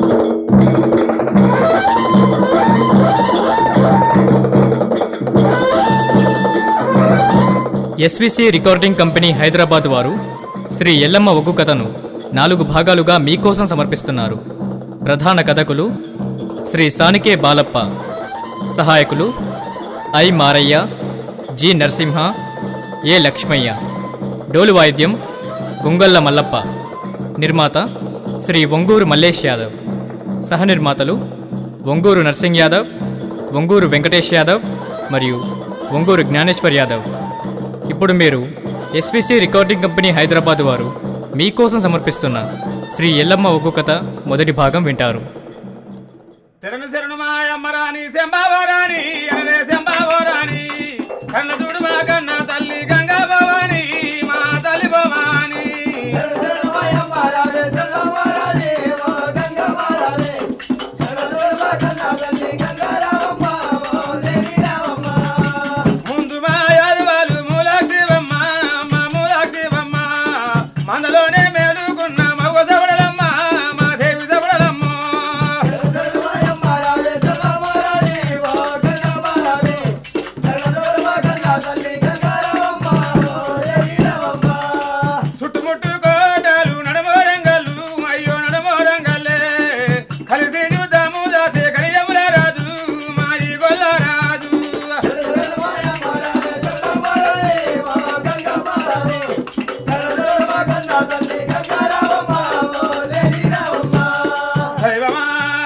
SVC recording company Hyderabad వారు శ్రీ ఎల్లమ్మ ఒగ్గు కథను నాలుగు భాగాలుగా మీకోసం సమర్పిస్తున్నారు ప్రధాన కథకులు శ్రీ సానికే బాలప్ప సహాయకులు I Maraiah G Narasimha A Lakshmaiah డోలు వాయిద్యం గుంగళ్ళ మల్లప్ప నిర్మాత శ్రీ ఒంగూరు మల్లేష్ యాదవ్ సహనిర్మాతలు ఒంగూరు నర్సింగ్ యాదవ్ ఒంగూరు వెంకటేష్ యాదవ్ మరియు ఒంగూరు జ్ఞానేశ్వర్ యాదవ్ ఇప్పుడు మీరు ఎస్విసి రికార్డింగ్ కంపెనీ హైదరాబాద్ వారు మీకోసం సమర్పిస్తున్న శ్రీ ఎల్లమ్మ ఒగ్గు కథ మొదటి భాగం వింటారు శరణు శరణు మాయమ్మరాణి శంభావరాణి అనరే శంభావరాణి కన్న చూడు మా కన్న తల్లి గంగా భవాని మా తల్లి భవాని ముందు మా యాదవాలు మూలాక్షివమ్మ మా మూలాక్షివమ్మ మనలోనే మేలుకున్న మగ సవడలమ్మ మా దేవి సవడలమ్మ చుట్టుముట్టు కోటలు నడమోరంగల్లు అయ్యో నడమోరంగల్లే కలిసి చూద్దాము దాసే కరియముల రాజు మా ఈ గొల్ల రాజు దైవమా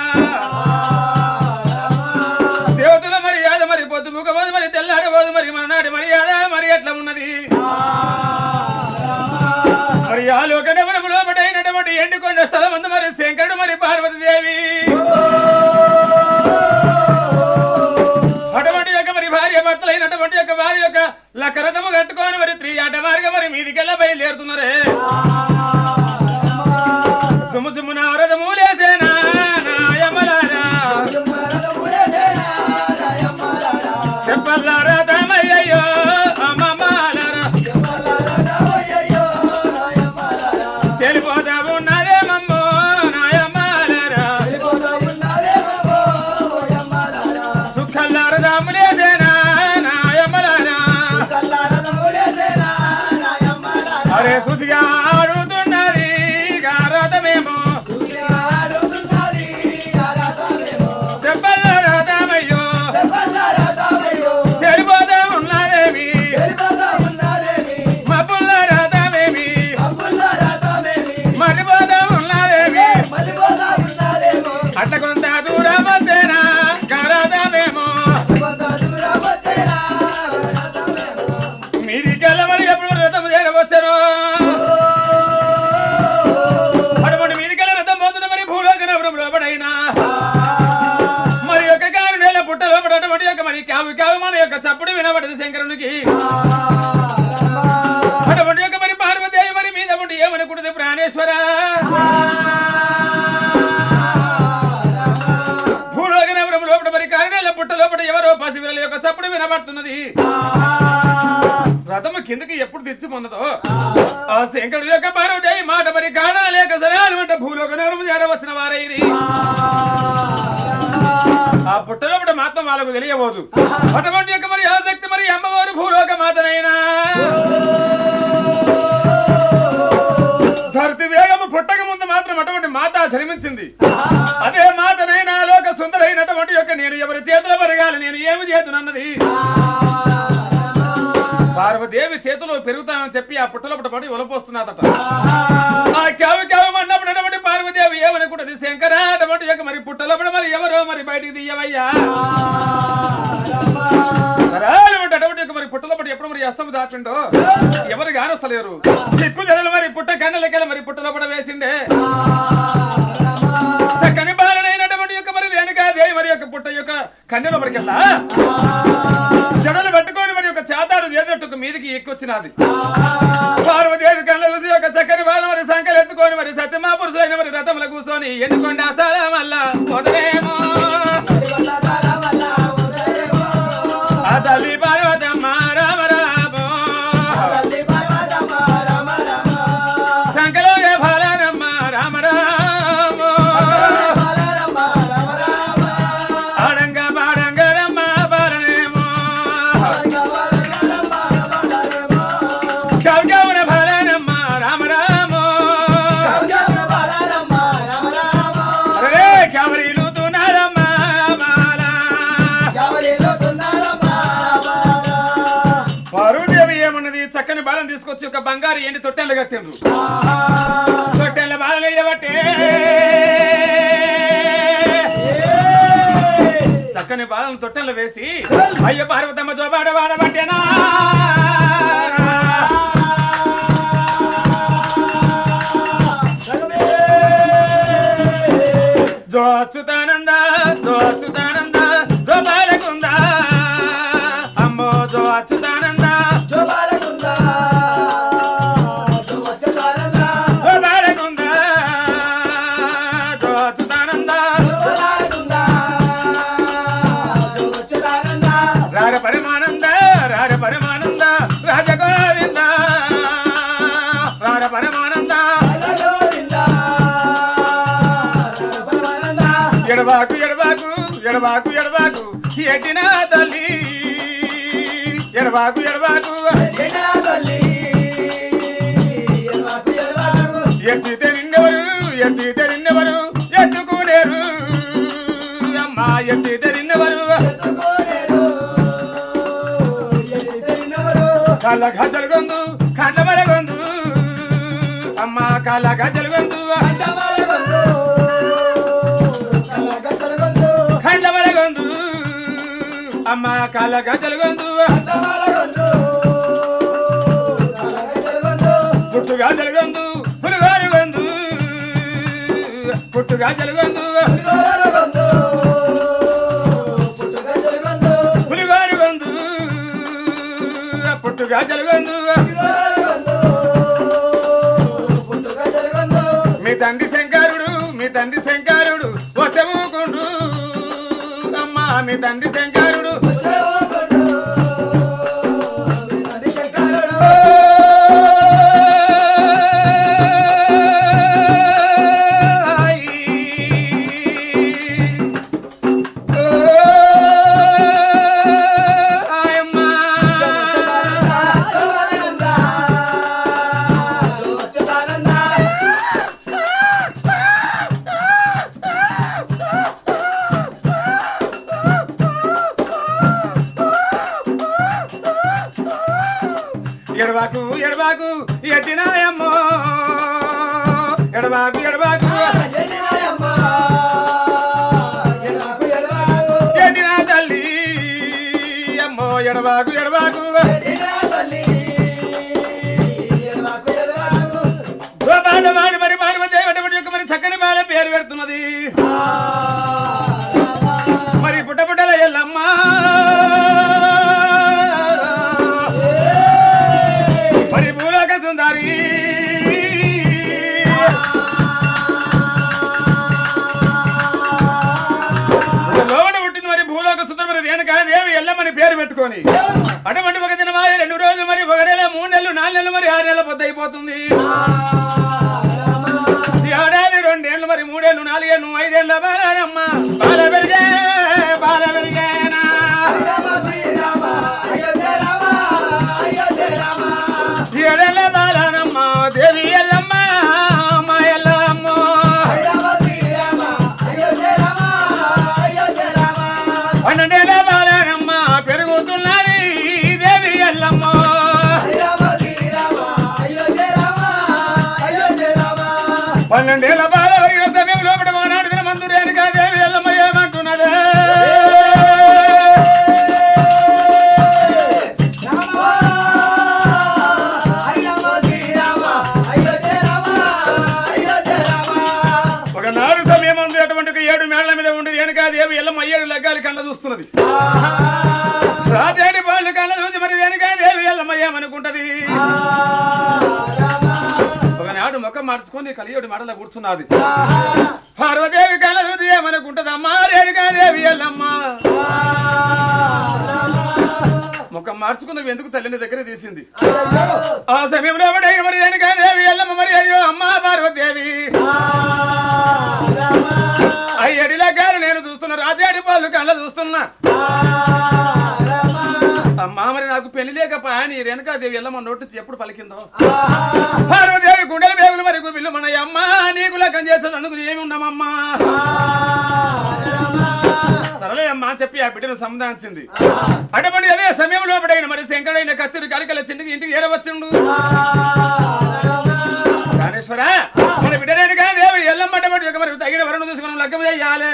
దేవతల మర్యాద మరి పొద్దు ముఖబోదు మరి తెల్లారబోదు మరి మనాటి మర్యాద మరి ఎట్లా ఉన్నది మరి ఆ లోకడమనము లోపడైనటువంటి ఎండుకొండ స్థలం ఉంది మరి శంకరుడు మరి పార్వతీదేవి అటువంటి యొక్క మరి భార్య భర్తలైనటువంటి యొక్క వారి యొక్క లక్కరథము కట్టుకొని మరి త్రీ ఆట మార్గం మరి మీదికెళ్ళ బయలుదేరుతున్నారే తుమ్ము తుమ్ము నా రథము లేసేనా నాయమలారా చెప్పల్లారా తమయ్యయ్యో అమ్మమ్మాలారా తెలిపోతా ఉన్నదేమమ్మో నాయమ్మాలారా సుఖల్లార రాములేసేనా నాయమ్మలారా అరే సుచిగా ఆడుతున్నది గారథమేమో చెప్పల్లారా తమయ్యో తెలిపోతా ఉన్నదేమి మా పుల్లారా తమేమి మరిపోతా ఉన్నదేమి అట్ట కొంత దూరం వచ్చేనా గారథమేమో మీరికెళ్ళ మరి ఎప్పుడు రథం చేరవచ్చారు అటువంటి మీరికెళ్ళ రథం పోతున్న మరి భూలోకనప్పుడు లోపడైనా మరి యొక్క కారు నేల పుట్ట లోపల అటువంటి యొక్క మరి కావు కావు మన యొక్క చప్పుడు వినబడదు శంకరునికి అటువంటి యొక్క మరి పార్వదేవి మరి మీద ఉండి ఏమనుకుంటుంది ప్రాణేశ్వర భూలోకనపురం లోపల మరి కారు నేల పుట్ట లోపల ఎవరో పసిపిల్లల యొక్క చప్పుడు వినబడుతున్నది రథము కిందకి ఎప్పుడు తెచ్చి మొన్నదో ఆ శంకరుడు యొక్క పార్వదేవి మాట మరి కాడా లేక సరాలు అంటే భూలోక నగరము చేరవచ్చిన వారైరి ఆ పుట్టలోపట మాత్రం వాళ్ళకు తెలియబోదు అటువంటి యొక్క మరి ఆసక్తి మరి అమ్మవారు భూలోక మాతనైనా ధరతి వేగము పుట్టక ముందు మాత్రం అటువంటి మాత జన్మించింది అదే మాతనైనా లోక సుందరైనటువంటి యొక్క నేను ఎవరి చేతుల పెరగాలి నేను ఏమి చేతునన్నది పార్వదేవి చేతిలో పెరుగుతానని చెప్పి ఆ పుట్టలపట పడి ఒలపోస్తున్నదట ఆ క్యావి క్యావి అన్నప్పుడు అటువంటి పార్వదేవి ఏమనుకుంటది శంకర అటువంటి యొక్క మరి పుట్టలపడ మరి ఎవరో మరి బయటికి తీయవయ్యా సరాలు ఉంటే అటువంటి యొక్క మరి పుట్టలపట ఎప్పుడు మరి అస్తము దాచిండో ఎవరు గానొస్తలేరు చిక్కు జనలు మరి పుట్ట కన్నెలకెళ్ళ మరి పుట్టలపడ వేసిండే చక్కని బాలనైనటువంటి యొక్క మరి రేణుకాదేవి మరి యొక్క పుట్ట యొక్క కన్నెలపడికెళ్ళా జడలు పట్టుకొని మరి ఒక చాతాడు చేదట్టుకు మీదికి ఎక్కొచ్చినది పార్వదేవి కళ్ళ చూసి ఒక చక్కని బాల మరి సంకలు ఎత్తుకొని మరి సత్యమా పురుషులైన మరి రథముల కూర్చొని ఎన్నుకొండ స్థలం వల్ల పొదలేమో ఆ తల్లి పార్వతమ్మ రామ రామో సంకలోగే ఫలరమ్మ రామ రామో బాలను తీసుకొచ్చి ఒక బంగారు ఎండి తొట్టెలు కట్టిండ్రు తొట్టెల బాలను ఇవ్వబట్టే చక్కని బాలను తొట్టెలు వేసి అయ్య పార్వతమ్మ జోబాడ వాడబట్టేనా జో అచ్యుతానంద జో అచ్యుతానంద జో బాలకుంద అమ్మో జో అచ్యుతానంద జో బాలకుంద జో అచ్యుతానంద రాగ పరమానంద రాగ పరమానంద రాజ గోవింద రాగ పరమానంద ఎడబాకు ఎడబాకు ఎడబాకు ఎడబాకు ఎట్టిన తల్లి ఎడబాకు ఎడబాకు ఎచ్చితే నిన్నెవరు ఎచ్చితే నిన్నెవరు ఎత్తుకోలేరు అమ్మా ఎచ్చితే నిన్నెవరు కాళ్ళ గజ్జలు గొందు కండమల గొందు అమ్మ కాళ్ళ గజ్జలు గొందు కండమల గొందు అమ్మ కాళ్ళ గజ్జలు గొందు పుట్టుగా జలగొందు పులిగారు గొందు పుట్టుగా జలగొందు పులిగారు గొందు పుట్టుగా జలగొందు మీ తండ్రి శంకరుడు మీ తండ్రి శంకరుడు వచ్చముకుండు అమ్మా మీ తండ్రి శంకరుడు ఎడబాకు ఎడబాకు ఎట్టినాయమ్మో ఎడబాకు ఎడబాకు ఎట్టినా తల్లి అమ్మో ఎడబాకు ఎడబాకు గోపాల వాడి మరి పార్వతి దేవుడి యొక్క మరి చక్కని బాల పేరు పెడుతున్నది మరి పుట్ట పుట్టల ఎల్లమ్మ మరి భూలోక సుందరి లోపల పుట్టింది మరి భూలోక సుందరి మరి రేణుక దేవి ఎల్లమ్మని పేరు పెట్టుకొని అటువంటి ఒక దిన మరి రెండు రోజులు మరి ఒక నెల మూడు నెలలు నాలుగు నెలలు మరి ఆరు నెలల పొద్దు అయిపోతుంది ఈ ఏడాది రెండేళ్ళు మరి మూడేళ్ళు నాలుగేళ్ళు ఐదేళ్ళ బాలనమ్మ బాల పెరిగే బాల పెరిగేనా ఏడేళ్ళ బాలనమ్మ దేవి ఎల్లమ్మ మా ఎల్లమ్మ పన్నెండేళ్ళ బాలనమ్మ పెరుగుతున్నది దేవి ఎల్లమ్మ పన్నెండేళ్ల బాల వరిగిన సమయం లోపల మనాడు దిన మందురేనిగా దేవి ఎల్లమ్మ ఏమంటున్నదే ఒకనాడు సమయం అందు అటువంటి ఒక ఏడు మేళ్ల మీద ఉండి రేణుకా దేవి ఎల్లమ్మ అయ్యేడు లగ్గాలి కళ్ళ చూస్తున్నది రాజేడి వాళ్ళు కళ్ళ చూసి మరి రేణుకా దేవి ఎల్లమ్మ ఏమనుకుంటది ఒకనాడు ముఖం మార్చుకొని కలియుడి మడల కూర్చున్నది పార్వదేవి కళ్ళ చూసి ఏమనుకుంటది అమ్మా రేణుకా దేవి ఎల్లమ్మ ముఖం మార్చుకున్నవి ఎందుకు తల్లిని దగ్గర తీసింది ఆ సమయంలో ఎవడైనా మరి రేణుకా దేవి ఎల్లమ్మ మరి అయ్యో అమ్మా పార్వదేవి అయ్యడి లగ్గాలు నేను చూస్తున్నా రాజాడి పాలు కళ్ళ చూస్తున్నా అమ్మా మరి నాకు పెళ్లి లేకపోయా నీ రేణుకాదేవి ఎల్లమ్మ నోటి ఎప్పుడు పలికిందో పార్వదేవి గుండెల బేగులు మరి గుబిల్లు మన అమ్మ నీకు లగ్గం చేసేది అందుకు ఏమి ఉండమమ్మా సరలే అమ్మ ఎల్లమ్మ అని చెప్పి ఆ బిడ్డను సంధానించింది అటువంటి అదే సమయం లోపడైన మరి శంకరుడైన కచ్చుడు కలికల చిండికి ఇంటికి ఏరవచ్చుండు జ్ఞానేశ్వర మన బిడ్డలేని కానీ దేవి ఎల్లమ్మ అటువంటి ఒక మరి తగిన వరణ చూసి మనం లగ్గం చేయాలి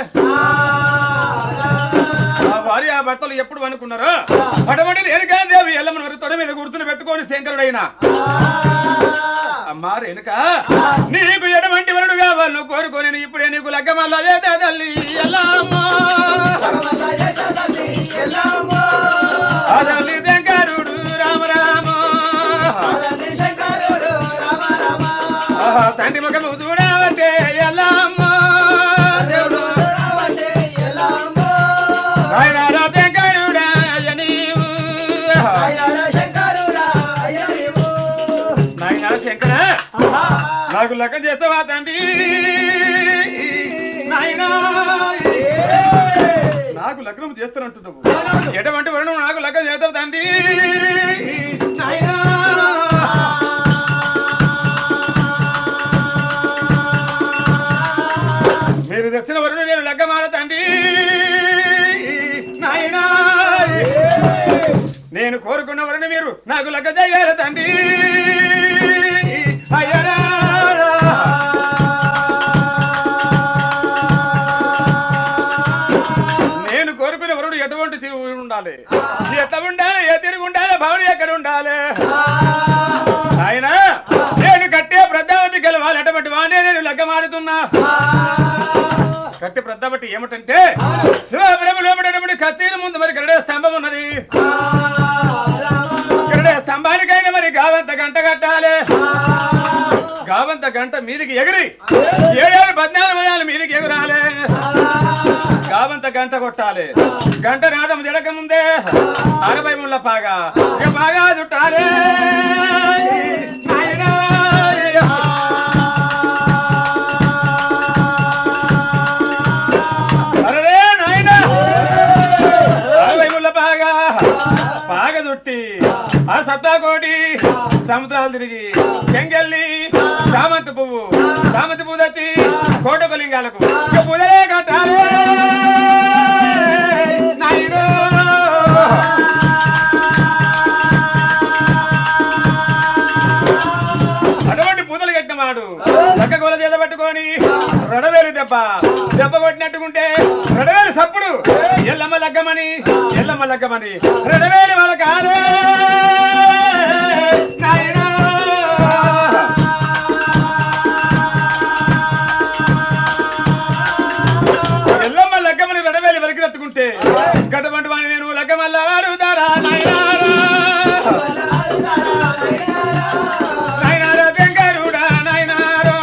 ఆ భార్య ఆ భర్తలు ఎప్పుడు అనుకున్నారో అటువంటి రేణుకా దేవి ఎల్లమ్మ మరి తొడ మీద గుర్తును పెట్టుకొని శంకరుడైన అమ్మా రేణుక నీకు ఎటువంటి వరుడు కావాలి నువ్వు కోరుకొని నేను ఇప్పుడే నీకు లగ్గమల్లా చేత తల్లి ఎల్లమ్మ ఆ తల్లి శంకరుడు రామ రామ ఆహా, తండ్రి ముఖము చూడవంటే ఎల్లమ్మ దేవుడు నాయనా శంకరుడా అయ్య నీవు నాయనా శంకర నాకు లెక్క చేస్తావా తండ్రి నాయనా నాకు లగ్నం చేస్తానంటున్నావు ఎటువంటి వర్ణం నాకు లగ్నం చేస్తావు తండ్రి నాయనా మీరు తెచ్చిన వరుడు నేను లెక్క మారతండి నాయనా నేను కోరుకున్న వరుని మీరు నాకు లెక్క చేయాలి తండ్రి అయ్యరా నేను కోరుకునే వరుడు ఎటువంటి తిరుగు ఉండాలి ఎట్లా ఉండాలి ఏ తిరుగు ఉండాలి భవని ఎక్కడ ఉండాలి ఆయన నేను కట్టే ప్రద్దావతి గెలవాలి అటువంటి వాడే నేను లెక్క మారుతున్నా కట్టి ప్రద్దావతి ఏమిటంటే శివబ్రహ్మ లోపడేటప్పుడు కచ్చేల ముందు మరి గరుడే స్తంభం ఉన్నది గరుడే స్తంభానికైనా మరి గావంత గంట కట్టాలి గావంత గంట మీదికి ఎగిరి ఏడేడు పద్నాలుగు పదాలు మీదికి ఎగురాలి గావంత గంట కొట్టాలి గంట నాదం జడక ముందే అరవై ముళ్ళ పాగా ఇక బాగా చుట్టాలి నాయనా. అరే నాయనా అరవై ముళ్ళ పాగా పాగ చుట్టి ఆ సత్తా కోటి సముద్రాలు తిరిగి చెంగెల్లి చామంతి పువ్వు చామంతి పువ్వు తెచ్చి కోటకు లింగాలకు ఇక పూజలే కట్టాలి నాయనా. అటువంటి పూతలు కట్టిన వాడు లక్క గోల చేత పట్టుకొని రడవేలు దెబ్బ దెబ్బ కొట్టినట్టుకుంటే రడవేలు సప్పుడు ఎల్లమ్మ లగ్గమని ఎల్లమ్మ లగ్గమని రడవేలు వాళ్ళ కాదు నాయనా. ఎల్లమ్మ లగ్గమని రడవేలు వెలికినట్టుకుంటే గటువంటి వాడిని నేను లగ్గమల్ల వాడుతారా నాయనా నాయనారో శంకరుడా నాయనారో.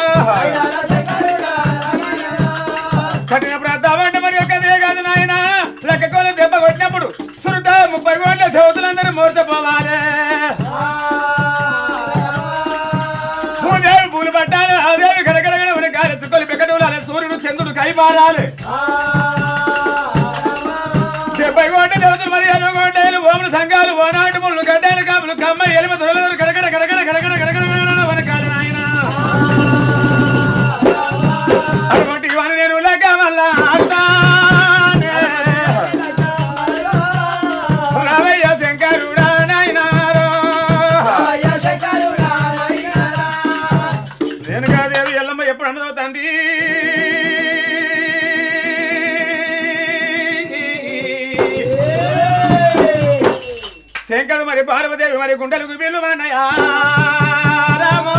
కఠిన ప్రాంతాలంటే మరి ఒక్కదే కాదు నాయన లెక్క కోల దెబ్బ కొట్టినప్పుడు సురుట ముప్పై కోట్ల దేవతలందరూ మోర్చపోవాలి భూదేవి పూలు పట్టాలి ఆదేవి గడగడగడ మన గాలి చుక్కలు పెక్కడూలాలి సూర్యుడు చంద్రుడు కైపారాలి డెబ్బై కోట్ల దేవతలు మరి ఎన్నో కోటలు ఓములు సంఘాలు ఓనాటి ముళ్ళు గడ్డాలు కాపులు కమ్మ ఎలిమ దొరలు గడగడ గడగడ గడగడ గడగడ గడగడ వనకాలి నాయన అటువంటి వాని నేను లెక్క వల్ల ఆడతానే. రామయ్య శంకరుడా నాయనారో. రేణుకాదేవి ఎల్లమ్మ ఎప్పుడు అన్నదో తండ్రి శంకరు మరి పార్వదేవి మరి గుండెలకు వీళ్ళు అన్నయ్యా రామా.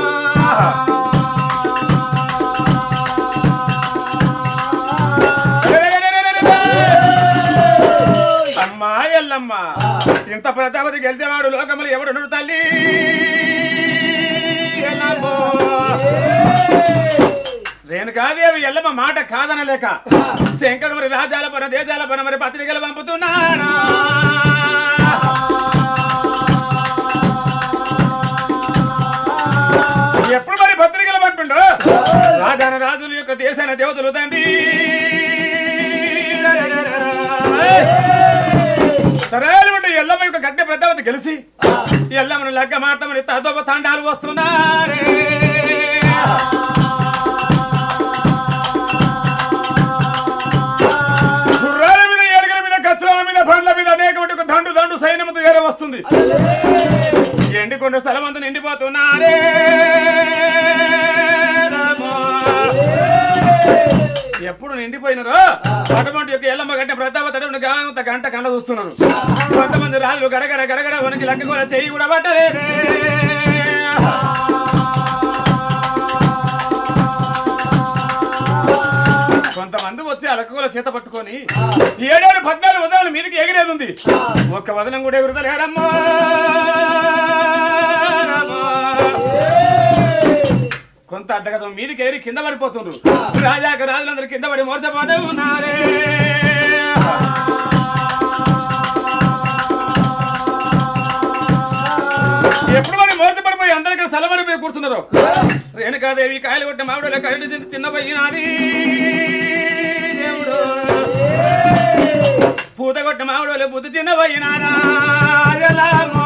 అమ్మా ఎల్లమ్మ ఇంత ప్రతాపతి గెలిచేవాడు లోకములు ఎవడు తల్లి ఎల్లమ్మో. రేణుకాదేవి ఎల్లమ్మ మాట కాదనలేక శంకరు మరి రాజాల పన దేశాల పన మరి పత్రికలు పంపుతున్నాడా ఎప్పుడు మరి పత్రికలు పంపిండు రాజాన రాజుల యొక్క దేశాన దేవతలు తండ్రి సరే ఉంటే ఎల్లమ్మ యొక్క గడ్డ పెద్దవతి గెలిచి ఎల్లమ్మను లెక్క మాటమని తదోప తాండాలు వస్తున్నారే గుర్రాల ఏడుకొండ స్థలం అంతా నిండిపోతున్నారే రామా. ఎప్పుడు నిండిపోయినారో అటువంటి యొక్క ఎల్లమ్మ గంట ప్రతాప తడవుని గాంత గంట కండ చూస్తున్నారు కొంతమంది రాళ్ళు గడగడ గడగడ వనికి లక్క కూడా చెయ్యి కూడా పట్టలేదే కొంతమంది వచ్చి అలకగోల చేత పట్టుకొని ఏడేడు పద్నాలుగు వదనాలు మీదకి ఎగిరేది ఉంది ఒక్క వదనం కూడా ఎగురుతలేడమ్మా కొంత అడ్డగతం మీదకి ఎగిరి కింద పడిపోతుండ్రు రాజాక రాజులందరూ కింద పడి మోర్చపోతే ఉన్నారే ఎప్పుడు మరి మోర్చపడిపోయి అందరు ఇక్కడ సలమడిపోయి కూర్చున్నారు రేణుకాదేవి కాయలు కొట్టిన మామిడిలో కళ్ళు చిన్న చిన్న పోయినది దేవుడు పూత కొట్టిన మామిడిలో బుద్ధి చిన్న పోయినారా ఎలాగో.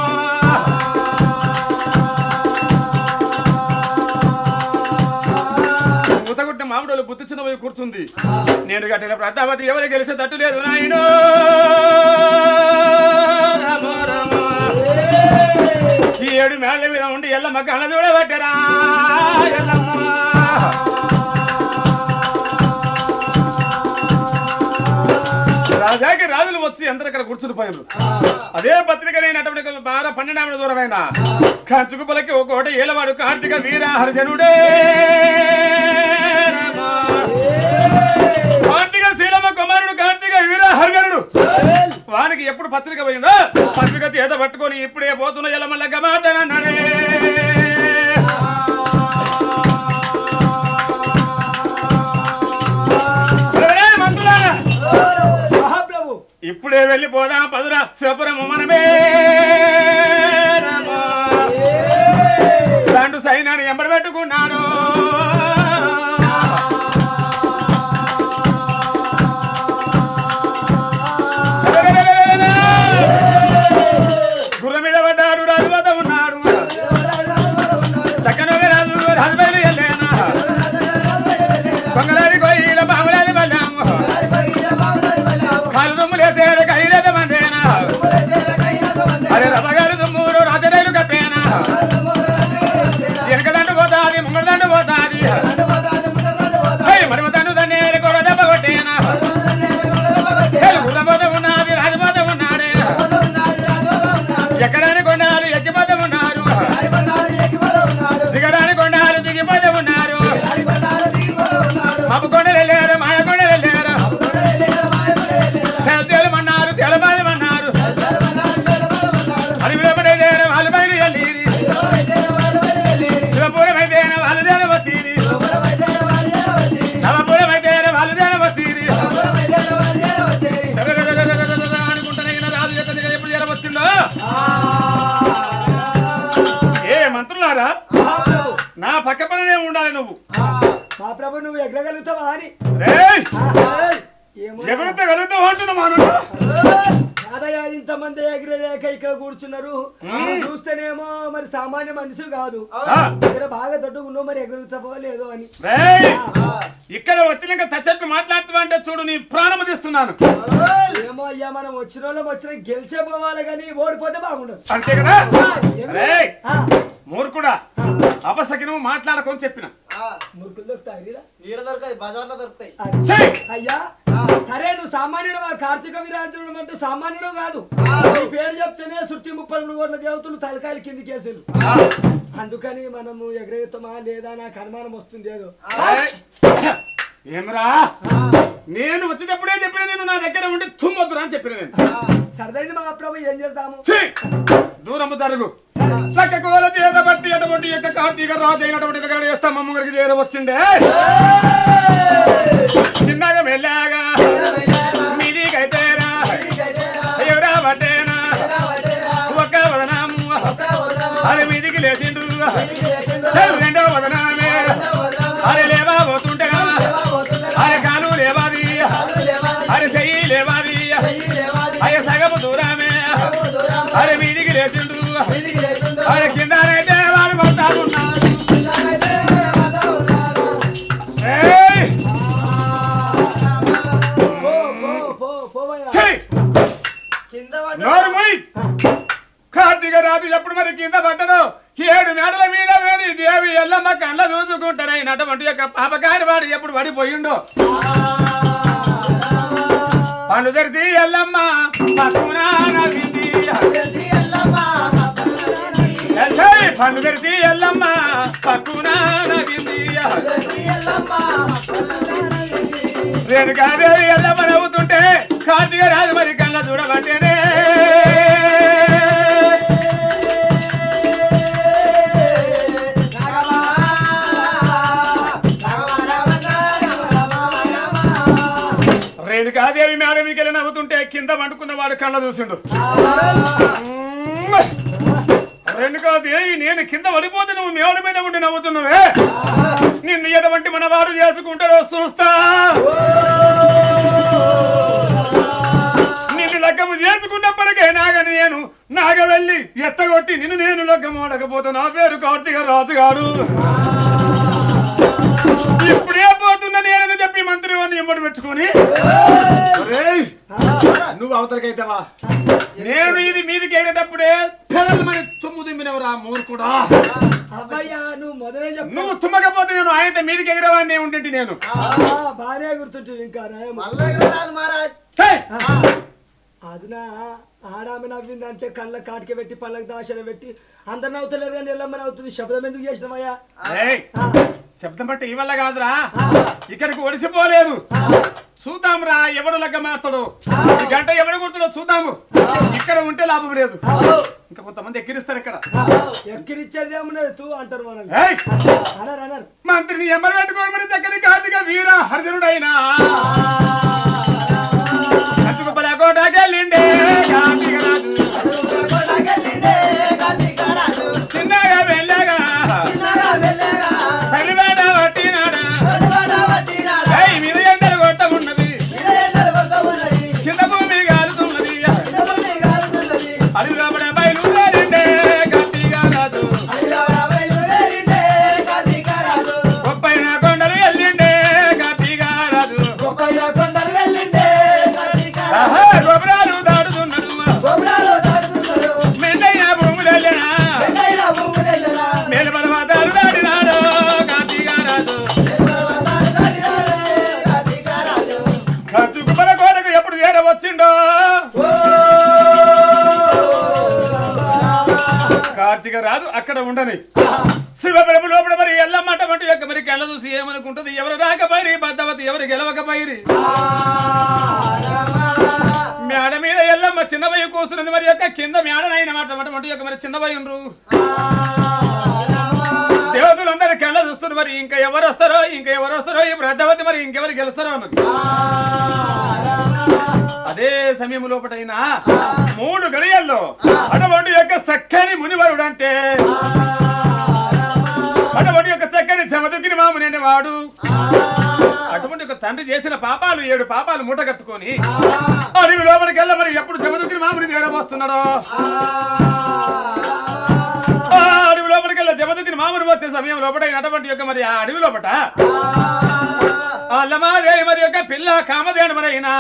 పూత కొట్టిన మామిడిలో బుద్ధి చిన్న పోయి కూర్చుంది నేను కట్టిన ప్రతాపతి ఎవరు గెలిచే తట్టు లేదు నాయనో రామ రామ. ఈ ఏడు మేళ్ళ మీద ఉండి ఎల్లమ్మ కళ్ళ చూడబట్టరా ఎల్లమ్మ రాజాకి రాజులు వచ్చి అందరు ఇక్కడ కూర్చుని పోయారు అదే పత్రిక లేనటువంటి బాగా పన్నెండు దూరమైన కంచుకు పలకి ఒక కోట ఏలవాడు కార్తీక వీర హరిజనుడే కార్తీక శీలమ్మ కుమారుడు కార్తీక వీర హరిజనుడు వానికి ఎప్పుడు పత్రిక పోయిందో పత్రిక చేత పట్టుకొని ఇప్పుడే పోతున్న ఎల్లమల్ల గమాతనన్నాడే ఒరే మంత్రులారా, మహాప్రభు ఇప్పుడే వెళ్ళిపోదాం పదురా శివపురము మనమే రామా. దాండు సైన్యాన్ని ఎంబడి పెట్టుకున్నాను గుర్ర మీద పడ్డాడు రాజు వద్ద ఉన్నాడు చక్కనొక రాజు రాజు బయలు వెళ్ళాను కొంగలాది కొయ్యిల బాగులాది పడ్డాము కాలు దుమ్ము లేసేరు కైలేద మందేనా అరే రథగారు దుమ్మురు రాజరేలు కట్టేనా వెనకదండు పోతాది ముంగదండు పోతాది మరిమదండు దాన్ని కొర దెబ్బ కొట్టేనా గుర్రపోత ఉన్నది రాజపోత ఉన్నాడే ఎక్కడాని కొండాలు ఎక్కిపోత ఉన్నారు దిగడాని కొండాలు దిగిపోత ఉన్నారు మబ్బు కొండలు వెళ్ళారు మాయ కొండలు వెళ్ళారు సేద్యాలు అన్నారు సెలబాలు అన్నారు అడవిలో పడేదేన వాళ్ళు బయలు వెళ్ళి శివపురం అయితే వాళ్ళు దేన వచ్చి నవపురం అయితే వాళ్ళు దేన వచ్చి అనుకుంటున్న రాజు యొక్క దగ్గర ఎప్పుడు చేరవచ్చిందో ఏ మంత్రులారా నా పక్క పనినే ఉండాలి నువ్వు మా ప్రభు నువ్వు ఎగరగలుగుతావా అని రేయ్! ఏమో ఎగురుతా వెలుగుతా ఉంటున్నా మానుడు కాదయ్యా ఇంతమంది ఎగిరేలేక ఇక్కడ కూర్చున్నారు మ్మ్. చూస్తేనేమో మరి సామాన్య మనిషి కాదు ఆ, ఇక్కడ బాగా దొడ్డుగా ఉన్నావు మరి ఎగురుతావో లేదో అని రేయ్! ఇక్కడ వచ్చినాక తచ్చట్టు మాట్లాడుతూ అంటే చూడు నీ ప్రాణం తీస్తున్నాను ఏమో అయ్యా మనం వచ్చిన వాళ్ళం వచ్చిన గెలిచే పోవాలి కానీ ఓడిపోతే బాగుండదు అంతే కదా ఆ, ఏమి? రేయ్! ఆ, మూర్ఖుడా అపసకినము మాట్లాడకొని చెప్పిన మురుకులు దొరుకుతాయి కదా? ఈడ దొరకదు బజార్లో దొరుకుతాయి అది. ఛీ! అయ్యా సరే నువ్వు సామాన్యుడు కార్తీక విరాజుడు అంటే సామాన్యుడు కాదు నీ పేరు చెప్తేనే సుట్టి ముప్పై మూడు కోట్ల దేవతలు తలకాయలు కిందికి వేసారు అందుకని మనము ఎగరేగుతామా లేదా నాకు అనుమానం వస్తుంది ఏదో రేయ్! ఏమరా నేను వచ్చేటప్పుడే చెప్పిన నేను నా దగ్గర ఉండి తుమ్మొద్దురా అని చెప్పిన నేను సరదైంది మహాప్రభు ఏం చేద్దాము ఛీ! దూరము జరుగు చక్క కూర చేత బట్టి అటువంటి యొక్క కార్తీక రాజు అయినటువంటి ఇక్కడ చేస్తా మమ్మగారికి చేరవచ్చిండే చిన్నగా వెళ్ళాగా మీదికైతేరా ఎవరా పట్టేనా ఒక్క వదనాము అది మీదికి లేచిండు చెవు రెండో వదనామే అది లేవా పోతుంటే అది కాలు లేవాది అది చెయ్యి లేవాది అది సగము దూరమే అది మీదికి లేచిండు అది కిందనైతే వాడు కొడతాడు ఏయ్! పో పో పో పోవయ్యా ఛీ! కింద పడ్డ నోరు మూయ్! కార్తీక రాజు ఎప్పుడు మరి కింద పడ్డను ఏడు మేడల మీద వేడి దేవి ఎల్లమ్మ కళ్ళ చూసుకుంటారైనటువంటి యొక్క పాపకారి వాడు ఎప్పుడు పడిపోయిండో పండు తెరిచి ఎల్లమ్మ పక్కున నవ్వింది. ఎల్లయ్య, పండు తెరిచి ఎల్లమ్మ పక్కున నవ్వింది. రేణుకాదేవి ఎల్లమ్మ నవ్వుతుంటే కార్తీక రాజు మరి కళ్ళ చూడబట్టేనే రేణుకాదేవి మేడ మీకు వెళ్ళి నవ్వుతుంటే కింద వండుకున్న వాడు కళ్ళ చూసిండు రేణుకాదేవి నేను కింద పడిపోతే నువ్వు మేడ మీద ఉండి నవ్వుతున్నావే నిన్ను ఎటువంటి మనవాడు చేసుకుంటారో చూస్తా నిన్ను లగ్గము చేసుకున్నప్పటికైనా కానీ నేను నాగ వెళ్ళి ఎత్తగొట్టి నిన్ను నేను లగ్గము ఆడకపోతే నా పేరు కార్తీక రాజు గారు ఇప్పుడే పోతున్నా నేనని చెప్పి మంత్రి వాడిని ఎమ్మడి పెట్టుకొని ఒరేయ్, నువ్వు అవతలకైతావా నేను ఇది మీదికి ఎగిరేటప్పుడే మన తుమ్ము తుమ్మినవరా మూర్ఖుడా అబ్బయ్యా నువ్వు మొదలే చెప్పు నువ్వు తుమ్మకపోతే నేను ఆయన మీదికి ఎగిరేవాడిని ఉండింటి నేను బానే గుర్తుంటుంది ఇంకా నయం. మళ్ళా ఎగరరాదు మహారాజ్ హే! అదునా ఆడామె నవ్విందంటే కళ్ళ కాటికి పెట్టి పళ్ళకి దాశన పెట్టి అందరు నవ్వుతలేరు కానీ ఎల్లమ్మని అవుతుంది శబ్దం ఎందుకు చేసినావయ్యా ఏయ్, శబ్దం బట్టి ఈ వల్ల కాదురా ఇక్కడికి ఒడిసిపోలేదు చూద్దాం రా ఎవడు లగ్గ మారుతాడు ఈ గంట ఎవడు గుర్తుడో చూద్దాము ఇక్కడ ఉంటే లాభం లేదు ఇంకా కొంతమంది ఎక్కిరిస్తారు ఇక్కడ ఎక్కిరిచ్చేది ఏమున్నది తూ అంటారు మనం ఏయ్, అన్నారు అన్నారు మంత్రిని ఎమ్మరు పెట్టుకోని మరి చక్కని కార్తీక వీర హర్జనుడైనా అతుకుపల కోటకెళ్ళిండే కార్తీక రాజు చిన్నగా వెళ్ళగా తల్లివేట పట్టినాడా ఏయ్, మీద ఎండలు కొట్టమున్నది కింద భూమి కాలుతున్నది అది లోపల బయలుదేరిండే కార్తీక రాజు గొప్పైన కొండలు వెళ్ళిండే కార్తీక రాజు ఆహా, గోపురాలు దాటుతున్నాడు మెండైన భూములెళ్ళినా మేలుపర్వతాలు దాటినాడు కార్తీక రాజు కత్తుకుపల కోటకు ఎప్పుడు చేరవచ్చిండో కార్తీక రాజు అక్కడ ఉండని శివప్రభు లోపల మరి ఎల్లమ్మట వంటి యొక్క మరి కళ్ళ చూసి ఏమనుకుంటుంది ఎవరు రాకపోయి బద్దవతి ఎవరు గెలవకపోయి మేడ మీద ఎల్లమ్మ చిన్నవయ్య కూర్చున్నది మరి యొక్క కింద మేడనైన మాట వంటి యొక్క మరి చిన్నవయ్య ఉండ్రు దేవతలందరూ కళ్ళ చూస్తున్నారు మరి ఇంకా ఎవరు వస్తారో ఇంకా ఎవరు వస్తారో ఈ బ్రద్దవతి మరి ఇంకెవరు గెలుస్తారో అన్నది అదే సమయం లోపటైనా మూడు గడియల్లో అటువంటి యొక్క చక్కని మునివరుడు అంటే అటువంటి యొక్క చక్కని చెమదుకిని మాముని వాడు అటువంటి ఒక తండ్రి చేసిన పాపాలు ఏడు పాపాలు మూట కట్టుకొని అడవి లోపలికి వెళ్ళ మరి ఎప్పుడు చెమదుకిని మాముని చేరబోస్తున్నాడో ఆ అడవి లోపలికి వెళ్ళ జమదుకిని మాముని వచ్చే సమయం లోపల అటువంటి యొక్క మరి ఆ అడవి లోపట అల్లమాదేవి మరి యొక్క పిల్ల కామదేవుడు మరి అయినా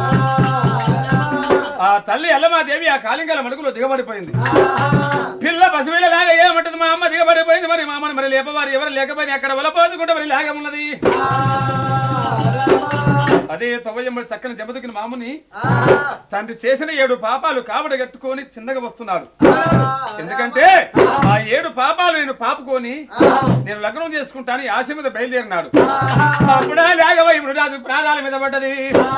ఆ తల్లి అల్లమాదేవి ఆ కాలింగల మడుగులో దిగబడిపోయింది పిల్ల పసిపిల్ల లాగా ఏమంటుంది మా అమ్మ దిగబడిపోయింది మరి మా అమ్మని మరి లేపవారు ఎవరు లేకపోయినా అక్కడ వలపోదుకుంటే మరి లాగమున్నది అదే తొవ్వయ్యమ్మడి చక్కని జమదుకిన మాముని తండ్రి చేసిన ఏడు పాపాలు కాబడి కట్టుకొని చిన్నగా వస్తున్నాడు ఎందుకంటే ఆ ఏడు పాపాలు నేను పాపుకొని నేను లగ్నం చేసుకుంటాను ఈ ఆశ మీద బయలుదేరినాడు అప్పుడా లేగవై మృగాదు ప్రాణాల మీద పడ్డది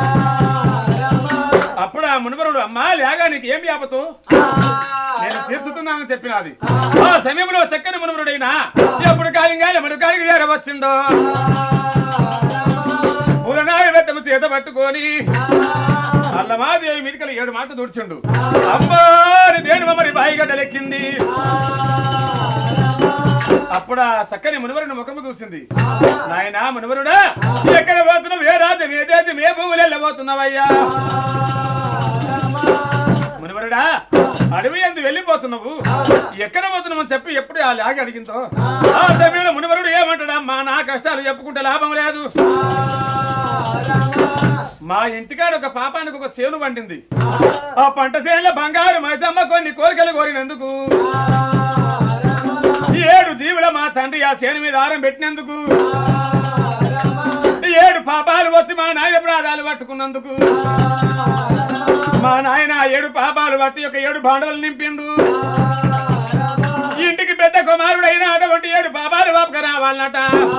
అప్పుడు ఆ మునివరుడు అమ్మా లేగా నీకు ఏం వ్యాపతో నేను తీర్చుతున్నానని చెప్పినది ఆ సమయంలో చక్కని మునువరుడైనా ఎప్పుడు కాలింగాలి మన కాలికి చేరవచ్చిండో పూలనాయ వెత్తము చేత పట్టుకొని అల్లమాదేవి మీదికలు ఏడు మాటలు దూడ్చిండు అమ్మాని దేని మరి బాయిగడ్డలెక్కింది అప్పుడు ఆ చక్కని మునివరుని ముఖము చూసింది నాయనా మునివరుడా ఎక్కడ పోతున్నావు ఏ రాజ్యం ఏ దేశం ఏ భూములు వెళ్ళబోతున్నావయ్యా మునివరుడా అడవి ఎందు వెళ్ళిపోతున్నావు ఎక్కడ పోతున్నావు అని చెప్పి ఎప్పుడు ఆ లాగి అడిగిందో ఆ సమయంలో మునివరుడు ఏమంటాడమ్మా నా కష్టాలు చెప్పుకుంటే లాభం లేదు మా ఇంటికాడ ఒక పాపానికి ఒక చేను పండింది ఆ పంట చేనులో బంగారు మైసమ్మ కొన్ని కోరికలు కోరినందుకు ఏడు జీవుల మా తండ్రి ఆ చేను మీద ఆరం పెట్టినందుకు ఏడు పాపాలు వచ్చి మా నాయన ప్రాధాలు పట్టుకున్నందుకు మా నాయన ఆ ఏడు పాపాలు పట్టి ఒక ఏడు బాండవలు నింపిండు ఇంటికి పెద్ద కుమారుడైన అటువంటి ఏడు పాపాలు వాపక రావాలన్నట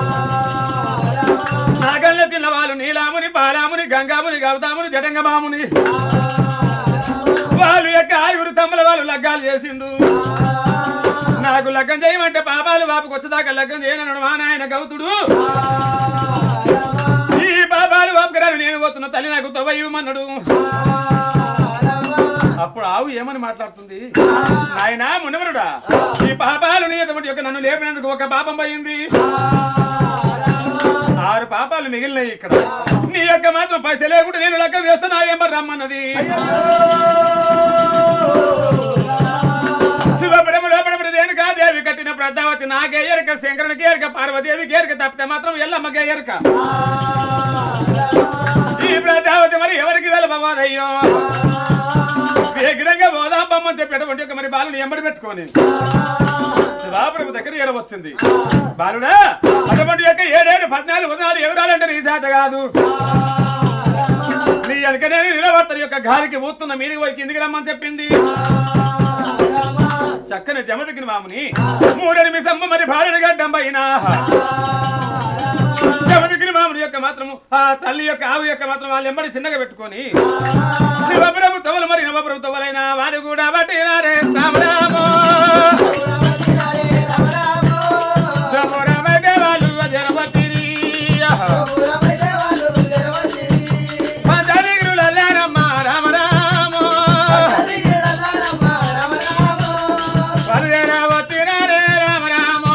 నాగల్ల చిన్నవాళ్ళు నీలాముని బాలాముని గంగాముని గౌతాముని జటంగమాముని వాళ్ళు యొక్క ఆరుగురు తమ్ముల వాళ్ళు లగ్గాలు చేసిండు నాకు లగ్గం చేయమంటే పాపాలు బాపుకు వచ్చేదాకా లగ్గం చేయనన్నాడు మా నాయన గౌతుడు ఈ పాపాలు బాపుకరాలు నేను పోతున్న తల్లి నాకు తవ్వయ్యమన్నాడు అప్పుడు ఆవు ఏమని మాట్లాడుతుంది నాయనా మునవరుడా ఈ పాపాలు నీ ఎటువంటి యొక్క నన్ను లేపినందుకు ఒక పాపం పోయింది ఆరు పాపాలు మిగిలినాయి ఇక్కడ నీ యొక్క మాత్రం పైసలు లేకుండా నేను లెక్క వేస్తున్నా ఏమో రమ్మన్నది శివపడము లోపడము రేణుకా దేవి కట్టిన ప్రద్దావతి నాకే ఎరక శంకరునికి ఎరక పార్వదేవికి ఎరక తప్పితే మాత్రం ఎల్లమ్మకే ఎరక ఈ ప్రద్దావతి మరి ఎవరికి తెలపబోదయ్యో వేగిరంగా బోదాంబమ్మని చెప్పేటువంటి ఒక మరి బాలుని ఎంబడి పెట్టుకొని శివాపురం దగ్గర ఏడవచ్చింది బాలుడా అటువంటి యొక్క ఏడేడు పద్నాలుగు పద్నాలుగు ఎగురాలంటే నీ చేత కాదు నీ వెనకనే నిలబడతారు యొక్క గాలికి ఊతున్న మీదికి పోయి కిందికి రమ్మని చెప్పింది చక్కని జమదగిన మాముని మూడని మిసమ్మ మరి భార్యని గడ్డం పైన జమదగిన మాముని యొక్క మాత్రము ఆ తల్లి యొక్క ఆవు యొక్క మాత్రం వాళ్ళు ఎంబడి చిన్నగా పెట్టుకొని శివప్రభు తవలు మరి నవప్రభు తవలైన వారు కూడా పట్టినారే రామరామో శంభురమైతే వాళ్ళు జనపతిరి. పంచదిగురులల్లారమ్మ రామరామో. వరుదేరా వచ్చినారే రామరామో.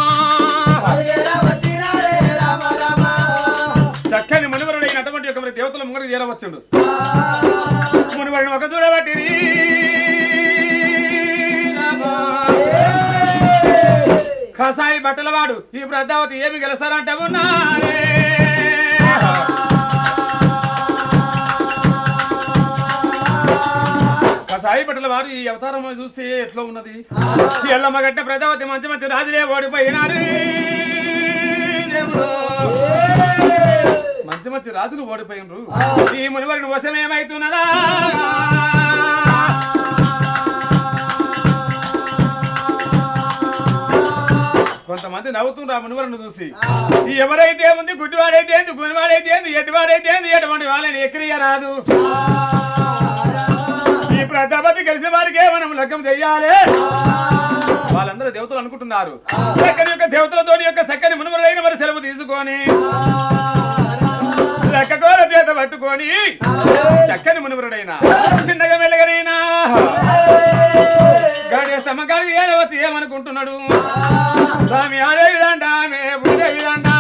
చక్కని మునివరుడైనటువంటి ఒక మరి దేవతల ముంగడికి చేరవచ్చుడు మునివరుడు ఒక చూడబట్టిరి కసాయి బట్టల వాడు ఈ ప్రద్దావతి ఏమి గెలుస్తారంటే ఉన్నారే కసాయి బట్టల వారు ఈ అవతారం చూస్తే ఎట్లా ఉన్నది ఎల్లమ్మ గట్ట ప్రజావతి మంచి మంచి రాజులే ఓడిపోయినారు దేవుడు. మంచి మంచి రాజులు ఓడిపోయినరు ఈ మునివరిని వశమేమైతున్నదా కొంతమంది నవ్వుతుండ్రు ఆ మునివరను చూసి ఈ ఎవరైతే ఉంది గుడ్డివాడైతే ఏంది గునివాడైతే ఏంది ఎటువాడైతే ఏంది ఎటువంటి వాళ్ళని ఎక్కిరియ రాదు ఈ ప్రజాపతి కలిసిన వారికే మనం లగ్గం చెయ్యాలి వాళ్ళందరూ దేవతలు అనుకుంటున్నారు చక్కని యొక్క దేవతలతో యొక్క చక్కని మునుమరుడైన మరి సెలవు తీసుకొని లెక్కకోర చేత పట్టుకొని చక్కని మునుమరుడైన చిన్నగా మెల్లగనైనా గాడి స్తంభం కాడికి ఏడవచ్చు ఏమనుకుంటున్నాడు స్వామి అదే విధండా మే పూజ విధండా